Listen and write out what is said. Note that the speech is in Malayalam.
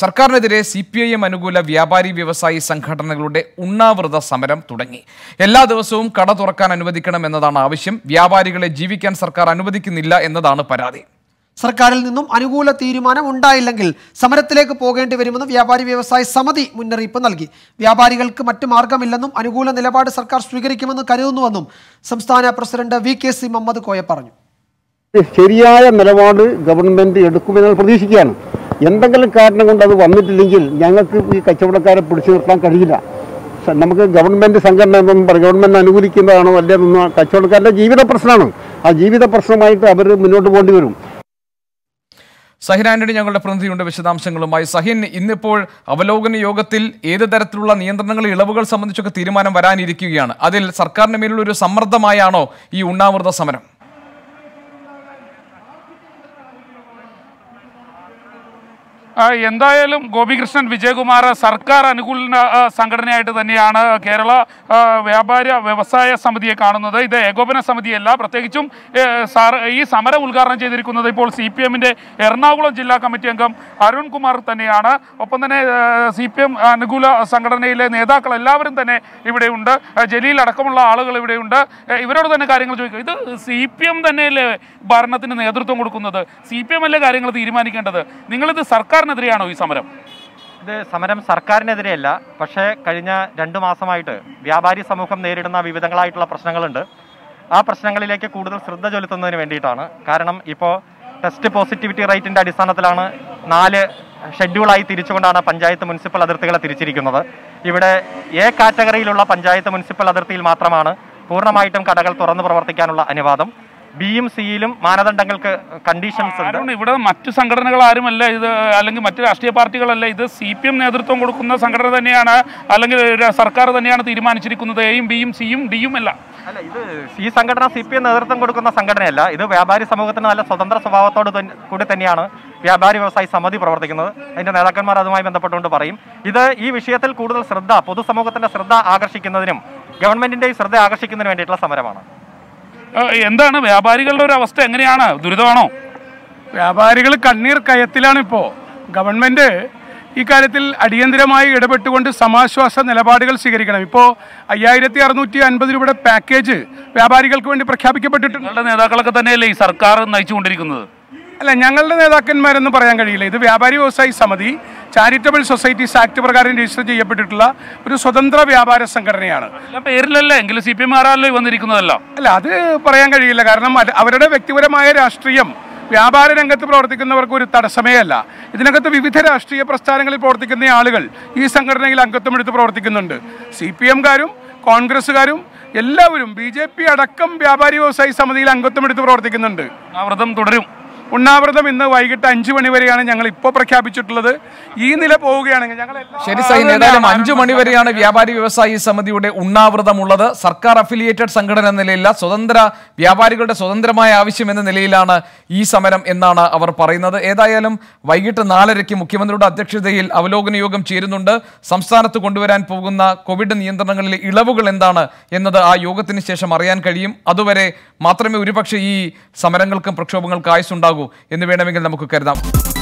സർക്കാരിനെതിരെ സി പി ഐ എം അനുകൂല വ്യാപാരി വ്യവസായി സംഘടനകളുടെ ഉണ്ണാവൃത സമരം തുടങ്ങി എല്ലാ ദിവസവും കട തുറക്കാൻ അനുവദിക്കണം എന്നതാണ് ആവശ്യം വ്യാപാരികളെ ജീവിക്കാൻ സർക്കാർ അനുവദിക്കുന്നില്ല എന്നതാണ് പരാതി സർക്കാരിൽ നിന്നും അനുകൂല തീരുമാനം ഉണ്ടായില്ലെങ്കിൽ സമരത്തിലേക്ക് പോകേണ്ടി വരുമെന്ന് വ്യാപാരി വ്യവസായ സമിതി മുന്നറിയിപ്പ് നൽകി വ്യാപാരികൾക്ക് മറ്റു മാർഗമില്ലെന്നും അനുകൂല നിലപാട് സർക്കാർ സ്വീകരിക്കുമെന്ന് കരുതുന്നുവെന്നും സംസ്ഥാന president V K C Muhammad Koya പറഞ്ഞു ശരിയായ നിലപാട് ഗവൺമെന്റ് എടുക്കുമെന്ന് പ്രതീക്ഷിക്കുകയാണ് എന്തെങ്കിലും കാരണം കൊണ്ട് അത് വന്നിട്ടില്ലെങ്കിൽ ഞങ്ങൾക്ക് ഈ കച്ചവടക്കാരെ പിടിച്ചു നിർത്താൻ കഴിയില്ല സ- നമുക്ക് ഗവൺമെന്റ് സംഘടന എന്നൊന്നും പറ- ഗവൺമെന്റ് അനുകൂലിക്കുന്നതാണോ അല്ലെന്നൊന്നും കച്ചവടക്കാരുടെ ജീവിത പ്രശ്നമാണ് ആ ജീവിത പ്രശ്നമായിട്ട് അവർ മുന്നോട്ട് പോകേണ്ടി വരും സഹിൻ ആന്റണി ഞങ്ങളുടെ പ്രതിനിധിയുണ്ട് വിശദാംശങ്ങളുമായി സഹിൻ ഇന്നിപ്പോൾ അവലോകന യോഗത്തിൽ ഏത് തരത്തിലുള്ള നിയന്ത്രണങ്ങൾ ഇളവുകൾ സംബന്ധിച്ചൊക്കെ തീരുമാനം വരാനിരിക്കുകയാണ് അതിൽ സർക്കാരിന് മേലുള്ള ഒരു സമ്മർദ്ദമായാണോ ഈ ഉണ്ണാവൃത സമരം ആ, എന്തായാലും ഗോപികൃഷ്ണൻ വിജയകുമാർ സർക്കാർ അനുകൂല ആ, സംഘടനയായിട്ട് തന്നെയാണ് കേരള ആ, വ്യാപാര വ്യവസായ സമിതിയെ കാണുന്നത് ഇത് ഏകോപന സമിതിയല്ല പ്രത്യേകിച്ചും ഏ, സാർ ഈ സമരം ഉദ്ഘാടനം ചെയ്തിരിക്കുന്നത് ഇപ്പോൾ സി പി എമ്മിൻ്റെ എറണാകുളം ജില്ലാ കമ്മിറ്റി അംഗം അരുൺ കുമാർ തന്നെയാണ് ഒപ്പം തന്നെ സി പി എം അനുകൂല സംഘടനയിലെ നേതാക്കൾ എല്ലാവരും തന്നെ ഇവിടെയുണ്ട് ആ, ജലീൽ അടക്കമുള്ള ആളുകൾ ഇവിടെയുണ്ട് ഏ, ഇവരോട് തന്നെ കാര്യങ്ങൾ ചോദിക്കും ഇത് സി പി എം തന്നെയല്ലേ ഭരണത്തിന് നേതൃത്വം കൊടുക്കുന്നത് സി പി എം അല്ലേ കാര്യങ്ങൾ തീരുമാനിക്കേണ്ടത് നിങ്ങളിത് സർക്കാരിനെതിരെയാണോ ഈ സമരം ഇത് സമരം സർക്കാരിനെതിരെയല്ല പക്ഷേ കഴിഞ്ഞ രണ്ട് മാസമായിട്ട് വ്യാപാരി സമൂഹം നേരിടുന്ന വിവിധങ്ങളായിട്ടുള്ള പ്രശ്നങ്ങളുണ്ട് ആ പ്രശ്നങ്ങളിലേക്ക് കൂടുതൽ ശ്രദ്ധ ചെലുത്തുന്നതിന് വേണ്ടിയിട്ടാണ് കാരണം ഇപ്പോൾ ടെസ്റ്റ് പോസിറ്റിവിറ്റി റേറ്റിൻ്റെ അടിസ്ഥാനത്തിലാണ് നാല് ഷെഡ്യൂളായി തിരിച്ചുകൊണ്ടാണ് പഞ്ചായത്ത് മുനിസിപ്പൽ അതിർത്തികളെ തിരിച്ചിരിക്കുന്നത് ഇവിടെ എ കാറ്റഗറിയിലുള്ള പഞ്ചായത്ത് മുനിസിപ്പൽ അതിർത്തിയിൽ മാത്രമാണ് പൂർണ്ണമായിട്ടും കടകൾ തുറന്നു പ്രവർത്തിക്കാനുള്ള അനുവാദം ബിയും സിയിലും മാനദണ്ഡങ്ങൾക്ക് കണ്ടീഷൻസ് ഉണ്ട് ആരോണ് ഇവിടെ മറ്റു സംഘടനകൾ ആരുമല്ല ഇത് അല്ലെങ്കിൽ മറ്റു രാഷ്ട്രീയ പാർട്ടികളല്ല ഇത് സി പി എം നേതൃത്വം കൊടുക്കുന്ന സംഘടന തന്നെയാണ് അല്ലെങ്കിൽ ഒരു സർക്കാർ തന്നെയാണ് തീരുമാനിച്ചിരിക്കുന്നത് എയും ബിയും സിയും ഡിയും അല്ല അല്ല ഇത് ഈ സംഘടന സി പി എം നേതൃത്വം കൊടുക്കുന്ന സംഘടനയല്ല ഇത് വ്യാപാരി സമൂഹത്തിന് നല്ല സ്വതന്ത്ര സ്വഭാവത്തോട് തന്നെ- കൂടി തന്നെയാണ് വ്യാപാരി വ്യവസായി സമിതി പ്രവർത്തിക്കുന്നത് അതിന്റെ നേതാക്കന്മാർ അതുമായി ബന്ധപ്പെട്ടുകൊണ്ട് പറയും ഇത് ഈ വിഷയത്തിൽ കൂടുതൽ ശ്രദ്ധ പൊതുസമൂഹത്തിന്റെ ശ്രദ്ധ ആകർഷിക്കുന്നതിനും ഗവൺമെന്റിന്റെയും ശ്രദ്ധ ആകർഷിക്കുന്നതിനും വേണ്ടിയിട്ടുള്ള സമരമാണ് ഏഹ് എന്താണ് വ്യാപാരികളുടെ ഒരു അവസ്ഥ എങ്ങനെയാണ് ദുരിതമാണോ വ്യാപാരികൾ കണ്ണീർ കയത്തിലാണ് ഇപ്പോൾ ഗവൺമെൻറ് ഈ കാര്യത്തിൽ അടിയന്തരമായി ഇടപെട്ടുകൊണ്ട് സമാശ്വാസ നിലപാടുകൾ സ്വീകരിക്കണം ഇപ്പോൾ അയ്യായിരത്തി അറുന്നൂറ്റി അൻപത് രൂപയുടെ പാക്കേജ് വ്യാപാരികൾക്ക് വേണ്ടി പ്രഖ്യാപിക്കപ്പെട്ടിട്ടുണ്ട് നിങ്ങളുടെ നേതാക്കളൊക്കെ തന്നെയല്ലേ ഈ സർക്കാർ നയിച്ചുകൊണ്ടിരിക്കുന്നത് അല്ല ഞങ്ങളുടെ നേതാക്കന്മാരെന്ന് പറയാൻ കഴിയില്ല ഇത് വ്യാപാരി വ്യവസായി സമിതി ചാരിറ്റബിൾ സൊസൈറ്റീസ് ആക്ട് പ്രകാരം രജിസ്റ്റർ ചെയ്യപ്പെട്ടിട്ടുള്ള ഒരു സ്വതന്ത്ര വ്യാപാര സംഘടനയാണ് എല്ലാ പേരിലല്ലേ എങ്കിലും സി പി എം ആരല്ലേ വന്നിരിക്കുന്നതല്ലോ അല്ല അത് പറയാൻ കഴിയില്ല കാരണം അത് അവരുടെ വ്യക്തിപരമായ രാഷ്ട്രീയം വ്യാപാര രംഗത്ത് പ്രവർത്തിക്കുന്നവർക്ക് ഒരു തടസ്സമേ അല്ല ഇതിനകത്ത് വിവിധ രാഷ്ട്രീയ പ്രസ്ഥാനങ്ങളിൽ പ്രവർത്തിക്കുന്ന ആളുകൾ ഈ സംഘടനയിൽ അംഗത്വം എടുത്ത് പ്രവർത്തിക്കുന്നുണ്ട് സി പി എംകാരും കോൺഗ്രസ്സുകാരും എല്ലാവരും ബി ജെ പി അടക്കം വ്യാപാരി വ്യവസായി സമിതിയിൽ അംഗത്വം എടുത്ത് പ്രവർത്തിക്കുന്നുണ്ട് ആ വ്രതം തുടരും ഉണ്ണാവൃതം ഇന്ന് വൈകിട്ട് അഞ്ചു മണി വരെയാണ് ഞങ്ങൾ ഇപ്പോൾ പ്രഖ്യാപിച്ചിട്ടുള്ളത് ഈ നില പോവുകയാണെങ്കിൽ ഞങ്ങൾ എല്ലാ- ശരി സൈൻ ഏതായാലും അഞ്ചു മണിവരെയാണ് വ്യാപാരി വ്യവസായി സമിതിയുടെ ഉണ്ണാവൃതമുള്ളത് സർക്കാർ അഫിലിയേറ്റഡ് സംഘടന എന്ന നിലയില്ല സ്വതന്ത്ര വ്യാപാരികളുടെ സ്വതന്ത്രമായ ആവശ്യം എന്ന നിലയിലാണ് ഈ സമരം എന്നാണ് അവർ പറയുന്നത് ഏതായാലും വൈകിട്ട് നാലരയ്ക്ക് മുഖ്യമന്ത്രിയുടെ അധ്യക്ഷതയിൽ അവലോകന യോഗം ചേരുന്നുണ്ട് സംസ്ഥാനത്ത് കൊണ്ടുവരാൻ പോകുന്ന കോവിഡ് നിയന്ത്രണങ്ങളിലെ ഇളവുകൾ എന്താണ് എന്നത് ആ യോഗത്തിന് ശേഷം അറിയാൻ കഴിയും അതുവരെ മാത്രമേ ഒരുപക്ഷെ ഈ സമരങ്ങൾക്കും പ്രക്ഷോഭങ്ങൾക്കും ആയുസ്സുണ്ടാകൂ എന്ന് വേണമെങ്കിൽ നമുക്ക് കരുതാം